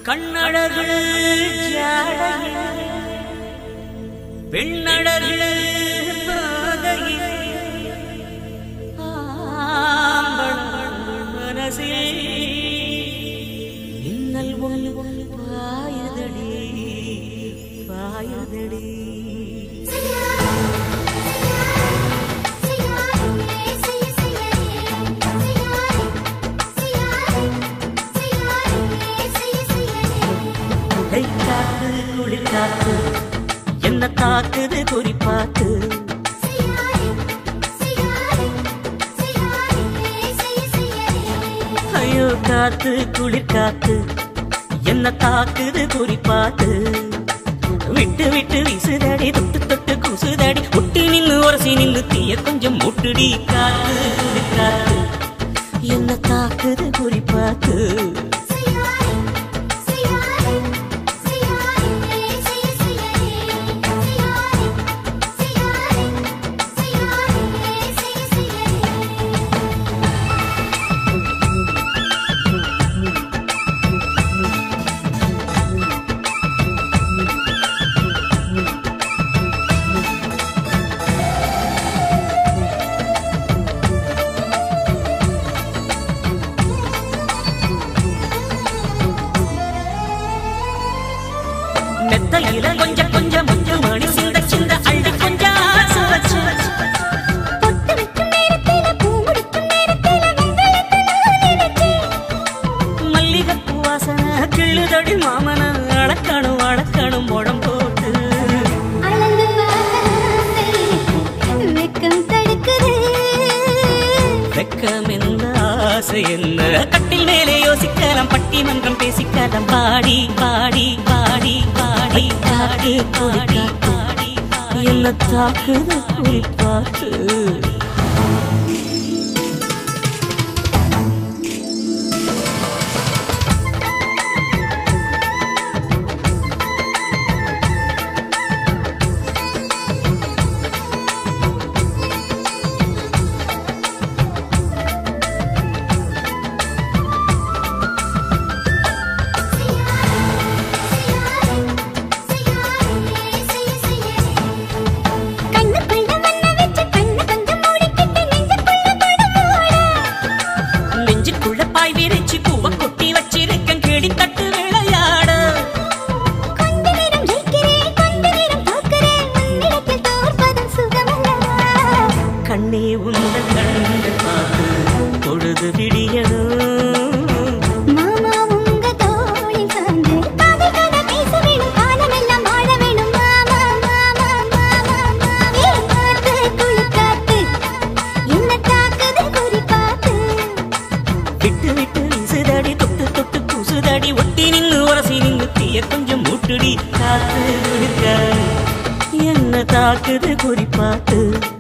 கண்ணழகு ஜாடையில் பெண்ணழகு பாதையில் ஆம்பல் மனசில் இன்னல் ஒன்று பாயுதடி பாயுதடி கை காத்து குளிர் காத்து என்ன தாக்குது குறிப்பாத்து ஐயோ காத்து குளிர் காத்து என்ன தாக்குது குறிப்பாத்து விட்டு விட்டு வீசுதடி தொட்டு தொட்டு குசுதடி ஒட்டி நின்னு உரசி நின்னு தீய கொஞ்சம் முட்டுடி காத்து குளிர் காத்து என்ன தாக்குது குறிப்பாத்து மெத்தையில கொஞ்சம் கொஞ்சம் முத்து மணி சிந்த சிந்த அள்ளி கொஞ்சம் ஆசை வச்சு மல்லிகைப்பூ வாசனை கிள்ளுதடி மாமன அடக்கணும் அடக்கணும் முடம் போட்டு வெக்கம் என்ன ஆசை என்ன கட்டில் மேலே யோசிக்கலாம் பட்டிமன்றம் பேசிக்கலாம் பாடி பாடி பாடி பாடி பாடி பாடி பாடி என்ன தாக்குது குறிப்பாட்டு நெஞ்சுக்குள்ள பாய் விரிச்சு பூவ கொட்டி வச்சிருக்கேன் கேடி தட்டு விளையாட கண்ணே உந்த கண்கள் பார்த்து பொழுது விடியணும் மாமா உங்க தோளில் சாய்ந்து காதல் கதை பேச வேணும் காலமெல்லாம் வாழ வேணும் மாமா மாமா மாமா மாமா காத்து குளிர் காத்து என்ன தாக்குது குறி பார்த்து விட்டு விட்டு வீசுதடி தொட்டு தொட்டு கூசுதடி ஒட்டி நின்னு உரசி நின்னு தீய கொஞ்சம் மூட்டுடி காத்து குளிக்க என்ன தாக்குது குறிப்பாத்து